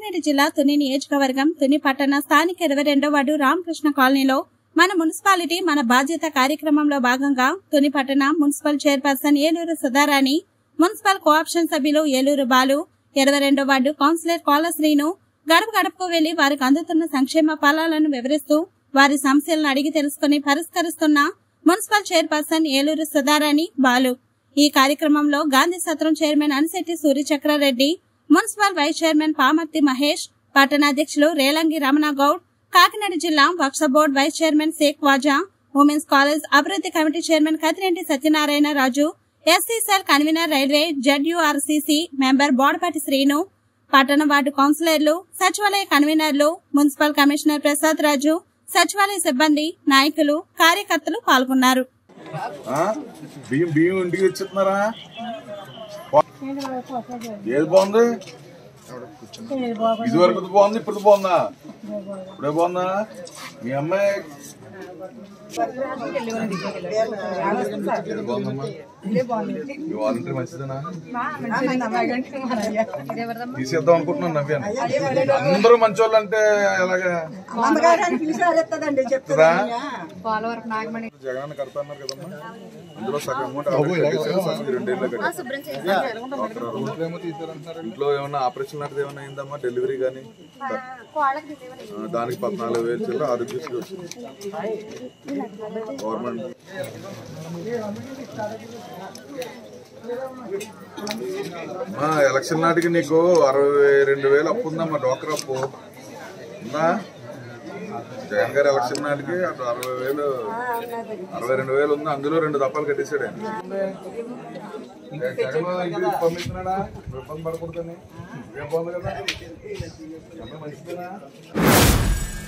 కాకినాడ జిల్లా తుని నియోజకవర్గం తుని పట్టణ స్థానిక ఇరవై రెండో వార్డు రామకృష్ణ కాలనీలో మన మున్సిపాలిటీ మన బాధ్యత కార్యక్రమంలో భాగంగా తుని పట్టణ municipal chairperson Eluru Sudharani municipal cooption సభ్యులు ఏలూరు బాలు ఇరవై రెండో వార్డు కౌన్సిలర్ కోల శ్రీను గడప గడపకు వెళ్లి వారికి అందుతున్న సంక్షేమ ఫలాలను వివరిస్తూ వారి సమస్యలను అడిగి తెలుసుకుని పరిష్కరిస్తున్న మున్సిపల్ చైర్పర్సన్ ఏలూరు సుధారాణి బాలు ఈ కార్యక్రమంలో గాంధీ సత్రం chairman Anisetti Suryachakrareddy municipal vice chairman Pamarthi Mahesh పట్టణాధ్యక్షులు రేలంగి రమణ గౌడ్ కాకినాడ జిల్లా Waqf board vice chairman Sheikh Vaja women's college అభివృద్ధి committee chairman Kathireddy Satyanarayana Raju SC cell convener railway ZURCC member Bodapati Srinu పట్టణ వార్డు కౌన్సిలర్లు సచివాలయ కన్వీనర్లు మున్సిపల్ కమిషనర్ ప్రసాద్ రాజు సచివాలయ సిబ్బంది నాయకులు కార్యకర్తలు పాల్గొన్నారు ఆ? బియ్యం బియ్యం ఇంటికి ఇచ్చిస్తున్నారా ఏది బాగుంది ఇది వరకు బాగుంది ఇప్పుడు బాగుందా ఇప్పుడే బాగుందా మీ అమ్మాయి ఏది బాగుందమ్మా మీ వాలంటీర్ మంచిదేనా తీసేద్దాం అనుకుంటున్నాను నవ్యాను అందరూ మంచోళ్ళు అంటే ఎలాగా అమ్మగారు పిలిచారెత్తదండి కదా పోలవరం నాగమణి జగన్ కడతా అన్నారు కదమ్మా అందులో సగం అమౌంట్ ఆల్రెడీ కట్టేశారు, సగం ఈ రెండేళ్ళు కట్టారు. ఇంట్లో ఏమన్నా ఆపరేషన్ లాంటిది ఏమన్నా అయిందమ్మా డెలివరీ కానీ దానికి పద్నాలుగు వేలు చిల్లర ఆరోగ్యశ్రీ వచ్చింది గవర్నమెంట్ అమ్మా, ఎలక్షన్ నాటికి నీకు అరవై రెండు వేలు అప్పు ఉందమ్మా డోక్రా అప్పు ఉందా జగన్ గారు ఎలక్షన్ నాటికి అటు అరవై వేలు అరవై రెండు వేలు ఉంది అందులో రెండు దప్పాలు కట్టేశాడు ఆయన జగన్ ఇంటికి పంపిస్తున్నాడా ఇబ్బంది పడకూడదని ఇవేం బాగుంది కదా ఈ అమ్మాయి మంచిదేనా